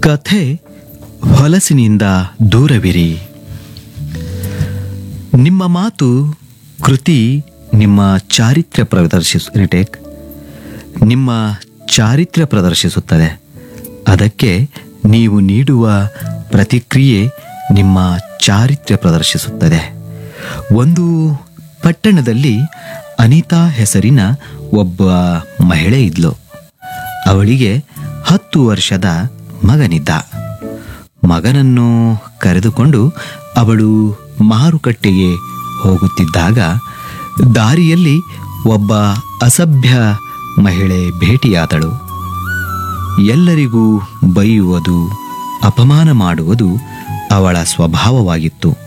ಕಥೆ ಹೊಲಸಿನಿಂದ ದೂರವಿರಿ ನಿಮ್ಮ ಮಾತು ಕೃತಿ ನಿಮ್ಮ ಚಾರಿತ್ರ್ಯ ಪ್ರದರ್ಶಿಸ್ ರಿಟೇಕ್ ನಿಮ್ಮ ಚಾರಿತ್ರ್ಯ ಪ್ರದರ್ಶಿಸುತ್ತದೆ ಅದಕ್ಕೆ ನೀವು ನೀಡುವ ಪ್ರತಿಕ್ರಿಯೆ ನಿಮ್ಮ ಚಾರಿತ್ರ್ಯ ಪ್ರದರ್ಶಿಸುತ್ತದೆ ಒಂದು ಪಟ್ಟಣದಲ್ಲಿ ಅನಿತಾ ಹೆಸರಿನ ಒಬ್ಬ ಮಹಿಳೆ ಇದ್ಲು ಅವಳಿಗೆ ಹತ್ತು ವರ್ಷದ ಮಗನಿದ್ದ ಮಗನನ್ನು ಕರೆದುಕೊಂಡು ಅವಳು ಮಾರುಕಟ್ಟೆಗೆ ಹೋಗುತ್ತಿದ್ದಾಗ ದಾರಿಯಲ್ಲಿ ಒಬ್ಬ ಅಸಭ್ಯ ಮಹಿಳೆ ಭೇಟಿಯಾದಳು ಎಲ್ಲರಿಗೂ ಬೈಯುವುದು ಅಪಮಾನ ಮಾಡುವುದು ಅವಳ ಸ್ವಭಾವವಾಗಿತ್ತು